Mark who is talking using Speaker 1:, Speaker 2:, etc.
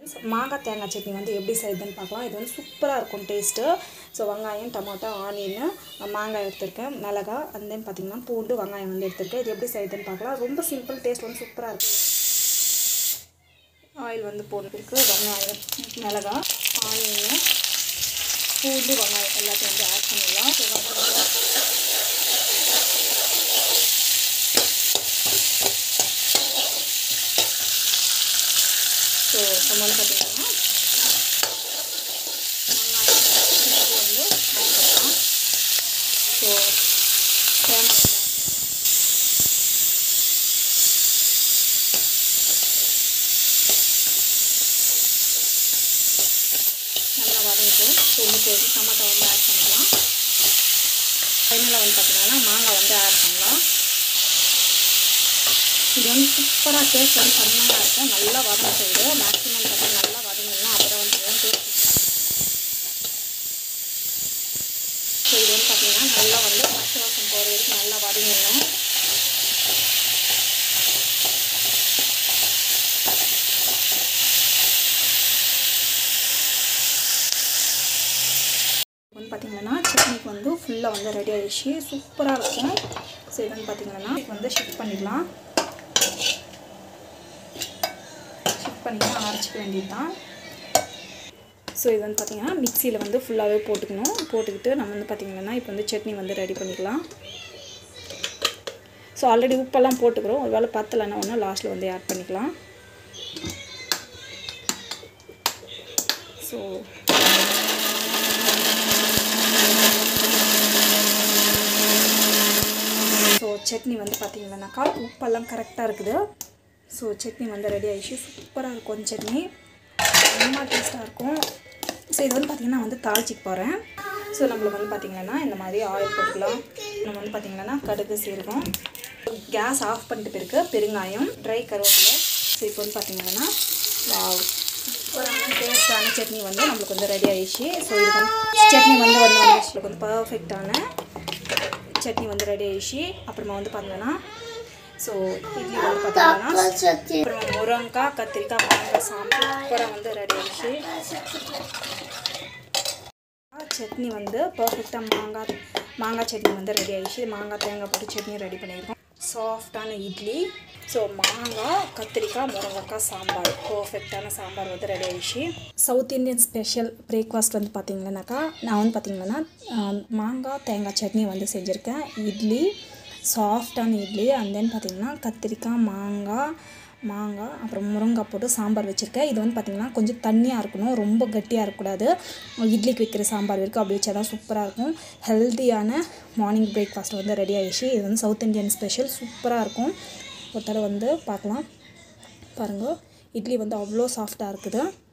Speaker 1: மாங்காய் தேங்காய் சட்னி வந்து எப்படி செய்யுதுன்னு பார்க்கலாம் இது வந்து சூப்பராக இருக்கும் டேஸ்ட்டு ஸோ வெங்காயம் டொமேட்டோ ஆனியன் மாங்காய் எடுத்திருக்கேன் மிளகா அண்ட் தென் பார்த்திங்கன்னா பூண்டு வெங்காயம் வந்து எடுத்திருக்கேன் இது எப்படி செய்யுதுன்னு பார்க்கலாம் ரொம்ப சிம்பிள் டேஸ்ட் வந்து சூப்பராக இருக்கும் ஆயில் வந்து போட்டுருக்கு வெங்காயம் மிளகா ஆனியன் பூண்டு வெங்காயம் எல்லாத்தையும் வந்து ஆட் பண்ணிடலாம் ஸோ வெங்காயம் ஸோ நம்ம வந்து பார்த்திங்கன்னா வெங்காயம் வந்து ஆட் பண்ணலாம் ஸோ தேங்காய் வந்து நல்லா வதங்கிட்டு ஸோ இந்த பேருக்கு டொமேட்டோ வந்து ஆட் பண்ணிக்கலாம் ஃபைனலாக வந்து பார்த்திங்கன்னா மாங்காய் வந்து ஆட் பண்ணலாம் இது வந்து சூப்பராக டேஸ்ட் வந்து செம்மையாக இருக்கும் நல்லா வதங்க செய்யுது மேக்ஸிமம் பார்த்தா நல்லா வதங்கிடணும் அப்புறம் வந்து டேஸ்ட் ஸோ இது வந்து பார்த்திங்கன்னா நல்லா வந்து பச்சை வாசம் போகிற வரைக்கும் நல்லா வதங்கிடணும் வந்து பார்த்திங்கன்னா சட்னிக்கு வந்து ஃபுல்லாக வந்து ரெடி ஆகிடுச்சு சூப்பராக இருக்கும் ஸோ இது வந்து பார்த்திங்கன்னா வந்து ஷிஃப்ட் பண்ணிடலாம் ஷிஃப்ட் பண்ணிக்கலாம் அரைச்சிக்க வேண்டியது தான் ஸோ இது வந்து பார்த்திங்கன்னா மிக்சியில் வந்து ஃபுல்லாகவே போட்டுக்கணும் போட்டுக்கிட்டு நம்ம வந்து பார்த்திங்கன்னா இப்போ வந்து சட்னி வந்து ரெடி பண்ணிக்கலாம் ஸோ ஆல்ரெடி உப்பெல்லாம் போட்டுக்கிறோம் ஒரு வேளை பத்தலைன்னா ஒன்று லாஸ்ட்டில் வந்து ஆட் பண்ணிக்கலாம் ஸோ ஸோ சட்னி வந்து பார்த்தீங்கன்னாக்கா உப்பெல்லாம் கரெக்டாக இருக்குது ஸோ சட்னி வந்து ரெடி ஆகிடுச்சு சூப்பராக இருக்கும் சட்னி ரொம்ப டேஸ்ட்டாக இருக்கும் ஸோ இது வந்து பார்த்திங்கன்னா வந்து தாளிச்சிக்க போகிறேன் ஸோ நம்மளுக்கு வந்து பார்த்திங்கன்னா இந்த மாதிரி ஆயில் போட்டுக்கலாம் நம்ம வந்து பார்த்திங்கன்னா கடுகு சீரகம் கேஸ் ஆஃப் பண்ணிட்டு பிறகு பெருங்காயம் ட்ரை கருவேப்பிலை ஸோ இப்போ வந்து பார்த்திங்கன்னா வாவ் சூப்பரான டேஸ்டான சட்னி வந்து நம்மளுக்கு வந்து ரெடி ஆகிடுச்சு ஸோ இது வந்து சட்னி வந்து வந்து நம்மளுக்கு வந்து பர்ஃபெக்டான சட்னி வந்து ரெடி ஆயிடுச்சு அப்புறமா வந்து பார்த்தீங்கன்னா ஸோ இட்லி வந்து பார்த்தீங்கன்னா அப்புறமா முருங்கைக்காய் கத்திரிக்காய் மாங்காய் சாம்பார் அப்புறம் வந்து ரெடி ஆயிடுச்சு சட்னி வந்து பர்ஃபெக்டாக மாங்காய் மாங்காய் சட்னி வந்து ரெடி ஆயிடுச்சு மாங்காய் தேங்காய் போட்டு சட்னி ரெடி பண்ணியிருக்கோம் சாஃப்டான இட்லி ஸோ மாங்காய் கத்திரிக்காய் முருங்கைக்காய் சாம்பார் பர்ஃபெக்டான சாம்பார் வந்து ரெடி ஆயிடுச்சு சவுத் இந்தியன் ஸ்பெஷல் பிரேக்ஃபாஸ்ட் வந்து பார்த்திங்கன்னாக்கா நான் வந்து பார்த்திங்கன்னா மாங்காய் தேங்காய் சட்னி வந்து செஞ்சுருக்கேன் இட்லி சாஃப்டான இட்லி அண்ட் தென் பார்த்திங்கன்னா கத்திரிக்காய் மாங்காய் மாங்காய் அப்புறம் முருங்காய் போட்டு சாம்பார் வச்சுருக்கேன் இது வந்து பார்த்திங்கன்னா கொஞ்சம் தண்ணியாக இருக்கணும் ரொம்ப கட்டியாக இருக்கக்கூடாது இட்லிக்கு வைக்கிற சாம்பார் வரைக்கும் அப்படி வச்சா தான் சூப்பராக இருக்கும் ஹெல்த்தியான மார்னிங் பிரேக்ஃபாஸ்ட் வந்து ரெடி ஆகிடுச்சு இது வந்து சவுத் இந்தியன் ஸ்பெஷல் சூப்பராக இருக்கும் ஒரு தடவை வந்து பார்க்கலாம் பாருங்கள் இட்லி வந்து அவ்வளோ சாஃப்டாக இருக்குது